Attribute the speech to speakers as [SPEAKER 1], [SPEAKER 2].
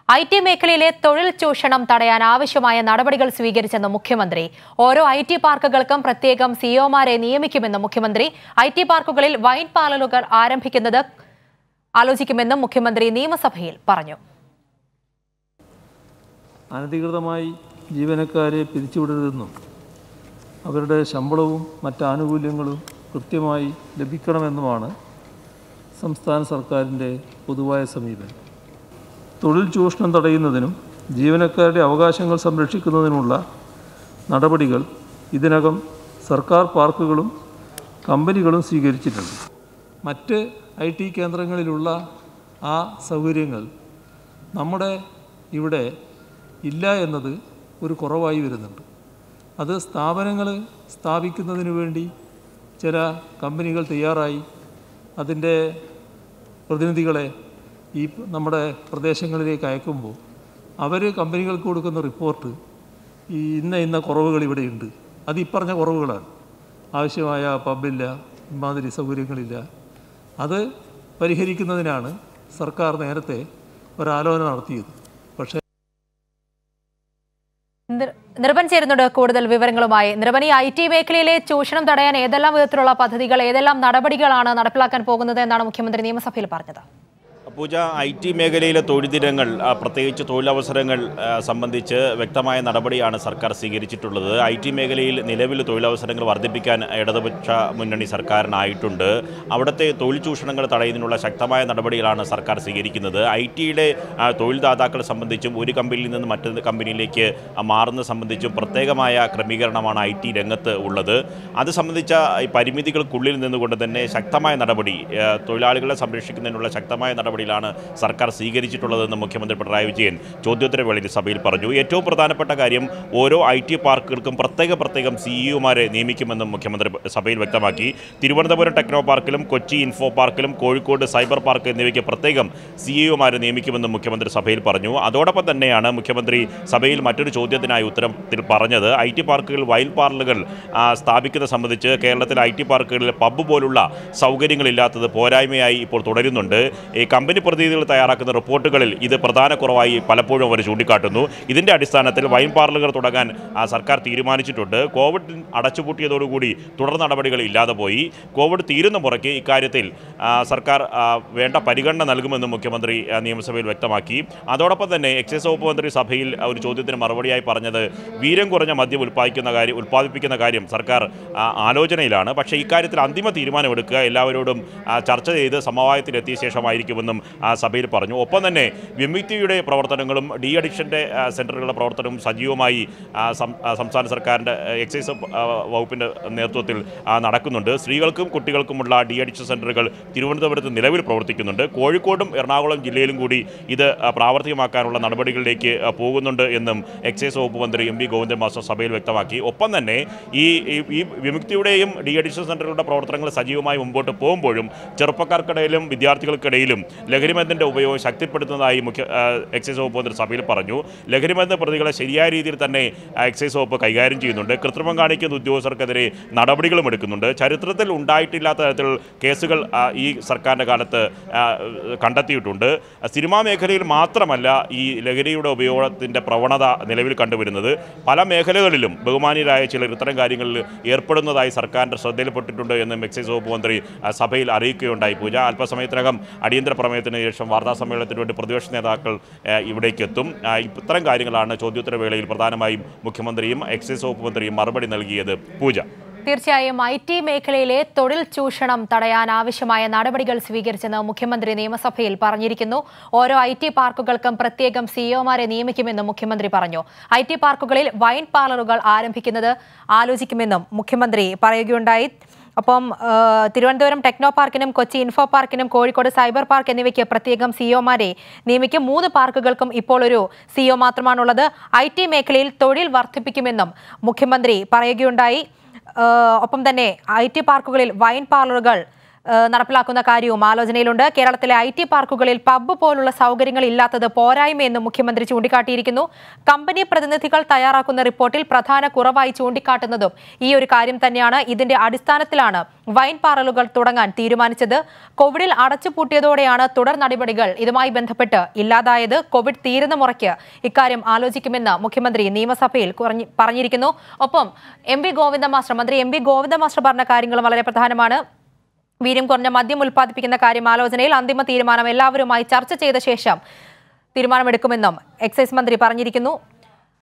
[SPEAKER 1] I T മേഖലയിലെ തൊഴിൽ ചൂഷണം തടയാൻ ആവശ്യമായ നടപടികൾ സ്വീകരിച്ചെന്ന് മുഖ്യമന്ത്രി ഓരോ ഐ ടി പാർക്കുകൾക്കും പ്രത്യേകം സിഒമാരെ നിയമിക്കുമെന്ന് മുഖ്യമന്ത്രി ഐ ടി പാർക്കുകളിൽ വൈൻ പാർലറുകൾ ആരംഭിക്കുന്നത് ആലോചിക്കുമെന്നും മുഖ്യമന്ത്രി നിയമസഭയിൽ പറഞ്ഞു
[SPEAKER 2] അനധികൃതമായി ജീവനക്കാരെ പിരിച്ചുവിടരുതെന്നും അവരുടെ ശമ്പളവും മറ്റ് ആനുകൂല്യങ്ങളും കൃത്യമായി ലഭിക്കണമെന്നുമാണ് സംസ്ഥാന സർക്കാരിൻ്റെ പൊതുവായ സമീപനം തൊഴിൽ ചൂഷണം തടയുന്നതിനും ജീവനക്കാരുടെ അവകാശങ്ങൾ സംരക്ഷിക്കുന്നതിനുമുള്ള നടപടികൾ ഇതിനകം സർക്കാർ പാർക്കുകളും കമ്പനികളും സ്വീകരിച്ചിട്ടുണ്ട് മറ്റ് ഐ ടി കേന്ദ്രങ്ങളിലുള്ള ആ സൗകര്യങ്ങൾ നമ്മുടെ ഇവിടെ ഇല്ല എന്നത് ഒരു കുറവായി വരുന്നുണ്ട് അത് സ്ഥാപനങ്ങൾ സ്ഥാപിക്കുന്നതിന് വേണ്ടി ചില കമ്പനികൾ തയ്യാറായി അതിൻ്റെ പ്രതിനിധികളെ ഈ നമ്മുടെ പ്രദേശങ്ങളിലേക്ക് അയക്കുമ്പോൾ അവർ കമ്പനികൾക്ക് കൊടുക്കുന്ന റിപ്പോർട്ട് ഈ ഇന്ന ഇന്ന കുറവുകൾ ഇവിടെയുണ്ട് അത് ഈ പറഞ്ഞ കുറവുകളാണ് ആവശ്യമായ പബ്ബില്ല ഇമാതിരി സൗകര്യങ്ങളില്ല അത് പരിഹരിക്കുന്നതിനാണ് സർക്കാർ നേരത്തെ ഒരാലോചന നടത്തിയത് പക്ഷേ
[SPEAKER 1] നിർ- നിർഭൻ ചേരുന്നുണ്ട് കൂടുതൽ വിവരങ്ങളുമായി നിർഭൻ ഈ ഐ ടി മേഖലയിലെ ചൂഷണം തടയാൻ ഏതെല്ലാം വിധത്തിലുള്ള പദ്ധതികൾ ഏതെല്ലാം നടപടികളാണ് നടപ്പിലാക്കാൻ പോകുന്നത് എന്നാണ് മുഖ്യമന്ത്രി നിയമസഭയിൽ പറഞ്ഞത്
[SPEAKER 3] പൂജ ഐ ടി മേഖലയിലെ തൊഴിൽദിനങ്ങൾ ആ, പ്രത്യേകിച്ച് തൊഴിലവസരങ്ങൾ ആ, സംബന്ധിച്ച് വ്യക്തമായ നടപടിയാണ് സർക്കാർ സ്വീകരിച്ചിട്ടുള്ളത് ഐ ടി മേഖലയിൽ നിലവിൽ തൊഴിലവസരങ്ങൾ വർദ്ധിപ്പിക്കാൻ ഇടതുപക്ഷ മുന്നണി സർക്കാരിനായിട്ടുണ്ട് അവിടുത്തെ തൊഴിൽ ചൂഷണങ്ങൾ തടയുന്നതിനുള്ള ശക്തമായ നടപടികളാണ് സർക്കാർ സ്വീകരിക്കുന്നത് ഐ ടിയുടെ തൊഴിൽദാതാക്കളെ സംബന്ധിച്ചും ഒരു കമ്പനിയിൽ നിന്ന് മറ്റൊരു കമ്പനിയിലേക്ക് ആ, മാറുന്നത് സംബന്ധിച്ചും പ്രത്യേകമായ ക്രമീകരണമാണ് ഐ ടി രംഗത്ത് ഉള്ളത് അത് സംബന്ധിച്ച ഈ പരിമിതികൾക്കുള്ളിൽ നിന്നുകൊണ്ട് തന്നെ ശക്തമായ നടപടി ആ, തൊഴിലാളികളെ സംരക്ഷിക്കുന്നതിനുള്ള ശക്തമായ നടപടിയിലാണ് സർക്കാർ സ്വീകരിച്ചിട്ടുള്ളതെന്ന് മുഖ്യമന്ത്രി പിണറായി വിജയൻ ചോദ്യോത്തരവേളയിൽ സഭയിൽ പറഞ്ഞു ഏറ്റവും പ്രധാനപ്പെട്ട കാര്യം ഓരോ ഐ ടി പാർക്കുകൾക്കും പ്രത്യേക പ്രത്യേകം സിഇഒമാരെ നിയമിക്കുമെന്നും മുഖ്യമന്ത്രി സഭയിൽ വ്യക്തമാക്കി തിരുവനന്തപുരം ടെക്നോ പാർക്കിലും കൊച്ചി ഇൻഫോ പാർക്കിലും കോഴിക്കോട് സൈബർ പാർക്ക് എന്നിവയ്ക്ക് പ്രത്യേകം സിഇഒമാരെ നിയമിക്കുമെന്നും മുഖ്യമന്ത്രി സഭയിൽ പറഞ്ഞു അതോടൊപ്പം തന്നെയാണ് മുഖ്യമന്ത്രി സഭയിൽ മറ്റൊരു ചോദ്യത്തിനായി ഉത്തരത്തിൽ പറഞ്ഞത് ഐ ടി പാർക്കുകൾ വൈൽ പാർലറുകൾ ആ, സ്ഥാപിക്കുന്നത് സംബന്ധിച്ച് കേരളത്തിലെ ഐ ടി പാർക്കുകളിൽ പബ്ബ് പോലുള്ള സൗകര്യങ്ങളില്ലാത്തത് പോരായ്മയായി ഇപ്പോൾ തുടരുന്നുണ്ട് ഈ കമ്പനി പ്രതിനിധികൾ തയ്യാറാക്കുന്ന റിപ്പോർട്ടുകളിൽ ഇത് പ്രധാന കുറവായി പലപ്പോഴും അവർ ചൂണ്ടിക്കാട്ടുന്നു ഇതിൻ്റെ അടിസ്ഥാനത്തിൽ വൈൻ പാർലറുകൾ തുടങ്ങാൻ ആ, സർക്കാർ തീരുമാനിച്ചിട്ടുണ്ട് കോവിഡ് അടച്ചുപൂട്ടിയതോടുകൂടി തുടർ നടപടികൾ ഇല്ലാതെ പോയി കോവിഡ് തീരുന്ന മുറയ്ക്ക് ഇക്കാര്യത്തിൽ ആ, സർക്കാർ ആ, വേണ്ട പരിഗണന നൽകുമെന്നും മുഖ്യമന്ത്രി ആ, നിയമസഭയിൽ വ്യക്തമാക്കി അതോടൊപ്പം തന്നെ എക്സൈസ് വകുപ്പ് മന്ത്രി സഭയിൽ ആ, ഒരു ചോദ്യത്തിന് മറുപടിയായി പറഞ്ഞത് വീര്യം കുറഞ്ഞ മദ്യം ഉൽപ്പാദിക്കുന്ന കാര്യം ഉൽപ്പാദിപ്പിക്കുന്ന കാര്യം സർക്കാർ ആ, ആലോചനയിലാണ് പക്ഷേ ഇക്കാര്യത്തിൽ അന്തിമ തീരുമാനമെടുക്കുക എല്ലാവരോടും ആ, ചർച്ച ചെയ്ത് സമവായത്തിലെത്തിയ ശേഷമായിരിക്കുമെന്നും ആ, സഭയിൽ പറഞ്ഞു ഒപ്പം തന്നെ വിമുക്തിയുടെ പ്രവർത്തനങ്ങളും ഡി അഡിക്ഷൻ്റെ സെൻ്ററുകളുടെ പ്രവർത്തനവും സജീവമായി ആ, സം- ആ, സംസ്ഥാന സർക്കാരിൻ്റെ ആ, എക്സൈസ് ആ, വകുപ്പിൻ്റെ നേതൃത്വത്തിൽ ആ, നടക്കുന്നുണ്ട് സ്ത്രീകൾക്കും കുട്ടികൾക്കുമുള്ള ഡി അഡിക്ഷൻ സെൻ്ററുകൾ തിരുവനന്തപുരത്ത് നിലവിൽ പ്രവർത്തിക്കുന്നുണ്ട് കോഴിക്കോടും എറണാകുളം ജില്ലയിലും കൂടി ഇത് ആ, പ്രാവർത്തികമാക്കാനുള്ള നടപടികളിലേക്ക് ആ, പോകുന്നുണ്ട് എന്നും എക്സൈസ് വകുപ്പ് മന്ത്രി എം പി ഗോവിന്ദൻ മാസ്റ്റർ സഭയിൽ വ്യക്തമാക്കി ഒപ്പം തന്നെ ഈ ഈ- ഈ വിമുക്തിയുടെയും ഡി അഡിക്ഷൻ സെൻ്ററുകളുടെ പ്രവർത്തനങ്ങൾ സജീവമായി മുമ്പോട്ട് പോകുമ്പോഴും ചെറുപ്പക്കാർക്കിടയിലും വിദ്യാർത്ഥികൾക്കിടയിലും ലഹരിമരുന്നിൻ്റെ ഉപയോഗം ശക്തിപ്പെടുത്തുന്നതായി മുഖ്യ ആ, എക്സൈസ് വകുപ്പ് മന്ത്രി സഭയിൽ പറഞ്ഞു ലഹരിമരുന്ന് പ്രതികളെ ശരിയായ രീതിയിൽ തന്നെ ആ, എക്സൈസ് വകുപ്പ് കൈകാര്യം ചെയ്യുന്നുണ്ട് കൃത്രിമം കാണിക്കുന്ന ഉദ്യോഗസ്ഥർക്കെതിരെ നടപടികളും എടുക്കുന്നുണ്ട് ചരിത്രത്തിൽ ഉണ്ടായിട്ടില്ലാത്ത തരത്തിൽ കേസുകൾ ആ, ഈ സർക്കാരിൻ്റെ കാലത്ത് ആ, കണ്ടെത്തിയിട്ടുണ്ട് സിനിമാ മേഖലയിൽ മാത്രമല്ല ഈ ലഹരിയുടെ ഉപയോഗത്തിൻ്റെ പ്രവണത നിലവിൽ കണ്ടുവരുന്നത് പല മേഖലകളിലും ബഹുമാനീയരായ ചിലർ ഇത്തരം കാര്യങ്ങളിൽ ഏർപ്പെടുന്നതായി സർക്കാരിൻ്റെ ശ്രദ്ധയിൽപ്പെട്ടിട്ടുണ്ട് എന്നും എക്സൈസ് വകുപ്പ് മന്ത്രി ആ, സഭയിൽ അറിയിക്കുകയുണ്ടായി പൂജ അല്പസമയത്തിനകം അടിയന്തര പ്രമേയത്തിന് ശേഷം വാർത്താ സമ്മേളനത്തിന് വേണ്ടി പ്രതിപക്ഷ നേതാക്കൾ ആ, ഇവിടേക്ക് എത്തും ആ, ഇത്തരം കാര്യങ്ങളാണ് ചോദ്യോത്തര വേളയിൽ പ്രധാനമായും മുഖ്യമന്ത്രിയും എക്സൈസ് വകുപ്പ് മന്ത്രിയും മറുപടി നൽകിയത് പൂജ
[SPEAKER 1] തീർച്ചയായും ഐ ടി മേഖലയിലെ തൊഴിൽ ചൂഷണം തടയാൻ ആവശ്യമായ നടപടികൾ സ്വീകരിച്ചെന്ന് മുഖ്യമന്ത്രി നിയമസഭയിൽ പറഞ്ഞിരിക്കുന്നു ഓരോ ഐ ടി പാർക്കുകൾക്കും പ്രത്യേകം സിഇഒമാരെ നിയമിക്കുമെന്നും മുഖ്യമന്ത്രി പറഞ്ഞു ഐ ടി പാർക്കുകളിൽ വൈൻ പാർലറുകൾ ആരംഭിക്കുന്നത് ആലോചിക്കുമെന്നും മുഖ്യമന്ത്രി പറയുകയുണ്ടായി ഒപ്പം ആ, തിരുവനന്തപുരം ടെക്നോ പാർക്കിനും കൊച്ചി ഇൻഫോ പാർക്കിനും കോഴിക്കോട് സൈബർ പാർക്ക് എന്നിവയ്ക്ക് പ്രത്യേകം സിഇഒമാരെ നിയമിക്കും മൂന്ന് പാർക്കുകൾക്കും ഇപ്പോൾ ഒരു സിഇഒ മാത്രമാണുള്ളത് ഐ ടി മേഖലയിൽ തൊഴിൽ വർദ്ധിപ്പിക്കുമെന്നും മുഖ്യമന്ത്രി പറയുകയുണ്ടായി ആ, ഒപ്പം തന്നെ ഐ ടി പാർക്കുകളിൽ വൈൻ പാർലറുകൾ ഏഹ് നടപ്പിലാക്കുന്ന കാര്യവും ആലോചനയിലുണ്ട് കേരളത്തിലെ ഐ ടി പാർക്കുകളിൽ പബ്ബ് പോലുള്ള സൗകര്യങ്ങൾ ഇല്ലാത്തത് പോരായ്മയെന്നും മുഖ്യമന്ത്രി ചൂണ്ടിക്കാട്ടിയിരിക്കുന്നു കമ്പനി പ്രതിനിധികൾ തയ്യാറാക്കുന്ന റിപ്പോർട്ടിൽ പ്രധാന കുറവായി ചൂണ്ടിക്കാട്ടുന്നതും ഈ ഒരു കാര്യം തന്നെയാണ് ഇതിന്റെ അടിസ്ഥാനത്തിലാണ് വൈൻ പാർലറുകൾ തുടങ്ങാൻ തീരുമാനിച്ചത് കോവിഡിൽ അടച്ചുപൂട്ടിയതോടെയാണ് തുടർ നടപടികൾ ഇതുമായി ബന്ധപ്പെട്ട് ഇല്ലാതായത് കോവിഡ് തീരുന്ന മുറയ്ക്ക് ഇക്കാര്യം ആലോചിക്കുമെന്ന് മുഖ്യമന്ത്രി നിയമസഭയിൽ കുറഞ്ഞ് പറഞ്ഞിരിക്കുന്നു ഒപ്പം എം വി ഗോവിന്ദ മാസ്റ്റർ മന്ത്രി എം വി ഗോവിന്ദ മാസ്റ്റർ പറഞ്ഞ കാര്യങ്ങളും വളരെ പ്രധാനമാണ് വീര്യം കുറഞ്ഞ മദ്യം ഉൽപ്പാദിപ്പിക്കുന്ന കാര്യം ആലോചനയിൽ അന്തിമ തീരുമാനം എല്ലാവരുമായി ചർച്ച ചെയ്ത ശേഷം തീരുമാനമെടുക്കുമെന്നും എക്സൈസ് മന്ത്രി പറഞ്ഞിരിക്കുന്നു